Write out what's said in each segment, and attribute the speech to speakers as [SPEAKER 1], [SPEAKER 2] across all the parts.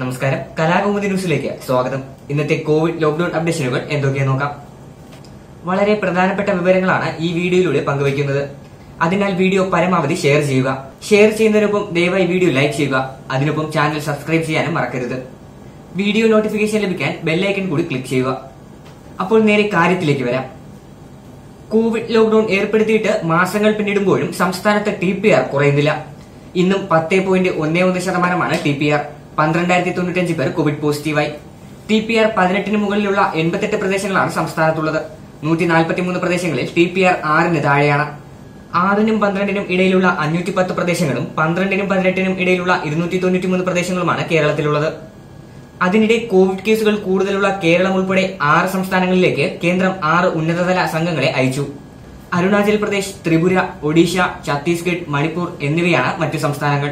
[SPEAKER 1] നമസ്കാരം കലാകൗമുദി ന്യൂസിലേക്ക് സ്വാഗതം ഇന്നത്തെ കോവിഡ് ലോക്ഡൌൺ അപ്ഡേഷനുകൾ എന്തൊക്കെയാ നോക്കാം വളരെ പ്രധാനപ്പെട്ട വിവരങ്ങളാണ് ഈ വീഡിയോയിലൂടെ പങ്കുവയ്ക്കുന്നത് അതിനാൽ വീഡിയോ പരമാവധി ഷെയർ ചെയ്യുക ഷെയർ ചെയ്യുന്നതിനൊപ്പം ദയവായി വീഡിയോ ലൈക്ക് ചെയ്യുക അതിനൊപ്പം ചാനൽ സബ്സ്ക്രൈബ് ചെയ്യാനും മറക്കരുത് വീഡിയോ നോട്ടിഫിക്കേഷൻ ലഭിക്കാൻ ബെല്ലൈക്കൺ കൂടി ക്ലിക്ക് ചെയ്യുക അപ്പോൾ നേരെ കാര്യത്തിലേക്ക് വരാം കോവിഡ് ലോക്ഡൌൺ ഏർപ്പെടുത്തിയിട്ട് മാസങ്ങൾ പിന്നിടുമ്പോഴും സംസ്ഥാനത്ത് ടി പി ആർ കുറയുന്നില്ല ഇന്നും പത്ത് പോയിന്റ് ഒന്നേ ഒന്ന് ശതമാനമാണ് ടി പി ആർ പന്ത്രണ്ടായിരത്തി തൊണ്ണൂറ്റഞ്ച് പേർ കോവിഡ് പോസിറ്റീവായി ടി പി ആർ പതിനെട്ടിന് മുകളിലുള്ള എൺപത്തെട്ട് പ്രദേശങ്ങളാണ് സംസ്ഥാനത്തുള്ളത് നൂറ്റി നാൽപ്പത്തിമൂന്ന് പ്രദേശങ്ങളിൽ ടി പി ആർ ആറിന് താഴെയാണ് ആറിനും പന്ത്രണ്ടിനും ഇടയിലുള്ള അഞ്ഞൂറ്റി പത്ത് പ്രദേശങ്ങളും പന്ത്രണ്ടിനും പതിനെട്ടിനും ഇടയിലുള്ള ഇരുന്നൂറ്റി തൊണ്ണൂറ്റിമൂന്ന് പ്രദേശങ്ങളുമാണ് കേരളത്തിലുള്ളത് അതിനിടെ കോവിഡ് കേസുകൾ കൂടുതലുള്ള കേരളം ഉൾപ്പെടെ ആറ് സംസ്ഥാനങ്ങളിലേക്ക് കേന്ദ്രം ആറ് ഉന്നതതല സംഘങ്ങളെ അയച്ചു അരുണാചൽ പ്രദേശ് ത്രിപുര ഒഡീഷ ഛത്തീസ്ഗഡ് മണിപ്പൂർ എന്നിവയാണ് മറ്റു സംസ്ഥാനങ്ങൾ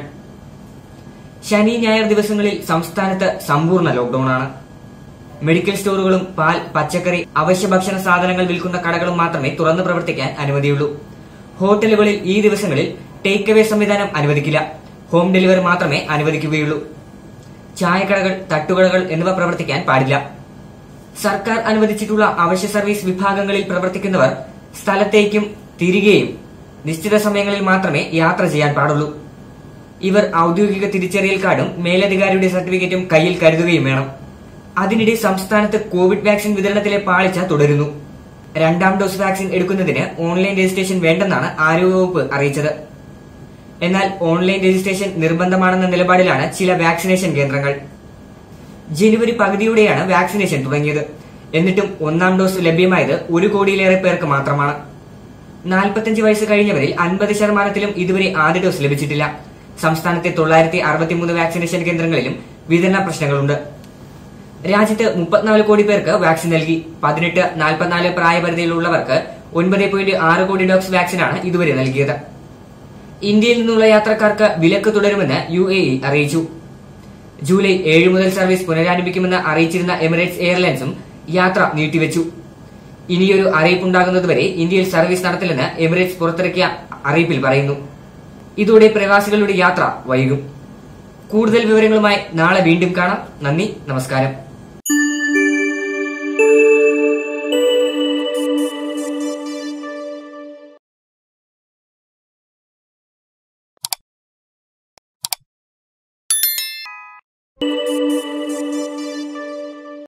[SPEAKER 1] ശനി ഞായർ ദിവസങ്ങളിൽ സംസ്ഥാനത്ത് സമ്പൂർണ്ണ ലോക്ഡൌണാണ് മെഡിക്കൽ സ്റ്റോറുകളും പാൽ പച്ചക്കറി അവശ്യ ഭക്ഷണ സാധനങ്ങൾ വിൽക്കുന്ന കടകളും മാത്രമേ തുറന്നു പ്രവർത്തിക്കാൻ അനുമതിയുള്ളൂ ഹോട്ടലുകളിൽ ഈ ദിവസങ്ങളിൽ ടേക്ക് അവേ സംവിധാനം അനുവദിക്കില്ല ഹോം ഡെലിവറി മാത്രമേ അനുവദിക്കുകയുള്ളൂ ചായക്കടകൾ തട്ടുകടകൾ എന്നിവ പ്രവർത്തിക്കാൻ പാടില്ല സർക്കാർ അനുവദിച്ചിട്ടുള്ള അവശ്യ സർവീസ് വിഭാഗങ്ങളിൽ പ്രവർത്തിക്കുന്നവർ സ്ഥലത്തേക്കും തിരികെയും നിശ്ചിത സമയങ്ങളിൽ മാത്രമേ യാത്ര ചെയ്യാൻ പാടുള്ളൂ ഇവർ ഔദ്യോഗിക തിരിച്ചറിയൽ കാർഡും മേലധികാരിയുടെ സർട്ടിഫിക്കറ്റും കയ്യിൽ കരുതുകയും വേണം അതിനിടെ സംസ്ഥാനത്ത് കോവിഡ് വാക്സിൻ വിതരണത്തിലെ പാളിച്ച തുടരുന്നു രണ്ടാം ഡോസ് വാക്സിൻ എടുക്കുന്നതിന് ഓൺലൈൻ രജിസ്ട്രേഷൻ വേണ്ടെന്നാണ് ആരോഗ്യവകുപ്പ് അറിയിച്ചത് എന്നാൽ ഓൺലൈൻ രജിസ്ട്രേഷൻ നിർബന്ധമാണെന്ന നിലപാടിലാണ് ചില വാക്സിനേഷൻ കേന്ദ്രങ്ങൾ ജനുവരി പകുതിയോടെയാണ് വാക്സിനേഷൻ തുടങ്ങിയത് എന്നിട്ടും ഒന്നാം ഡോസ് ലഭ്യമായത് ഒരു കോടിയിലേറെ പേർക്ക് മാത്രമാണ് നാൽപ്പത്തഞ്ച് വയസ്സ് കഴിഞ്ഞവരിൽ അൻപത് ശതമാനത്തിലും ഇതുവരെ ആദ്യ ഡോസ് ലഭിച്ചിട്ടില്ല സംസ്ഥാനത്തെ തൊള്ളായിരത്തി അറുപത്തിമൂന്ന് വാക്സിനേഷൻ കേന്ദ്രങ്ങളിലും വിതരണ പ്രശ്നങ്ങളുണ്ട് രാജ്യത്ത് മുപ്പത്തിനാല് കോടി പേർക്ക് വാക്സിൻ നൽകി പതിനെട്ട് നാൽപ്പത്തിനാല് പ്രായപരിധിയിലുള്ളവർക്ക് ഒൻപത് പോയിന്റ് ആറ് കോടി ഡോസ് വാക്സിനാണ് ഇതുവരെ നൽകിയത് ഇന്ത്യയിൽ നിന്നുള്ള യാത്രക്കാർക്ക് വിലക്ക് തുടരുമെന്ന് യു എ ഇ അറിയിച്ചു ജൂലൈ ഏഴ് മുതൽ സർവീസ് പുനരാരംഭിക്കുമെന്ന് അറിയിച്ചിരുന്ന എമിറേറ്റ്സ് എയർലൈൻസും യാത്ര നീട്ടിവെച്ചു ഇനിയൊരു അറിയിപ്പുണ്ടാകുന്നതുവരെ ഇന്ത്യയിൽ സർവീസ് നടത്തില്ലെന്ന് എമിറേറ്റ്സ് പുറത്തിറക്കിയ അറിയിപ്പിൽ പറയുന്നു ഇതോടെ പ്രവാസികളുടെ യാത്ര വൈകും കൂടുതൽ വിവരങ്ങളുമായി നാളെ വീണ്ടും കാണാം നന്ദി നമസ്കാരം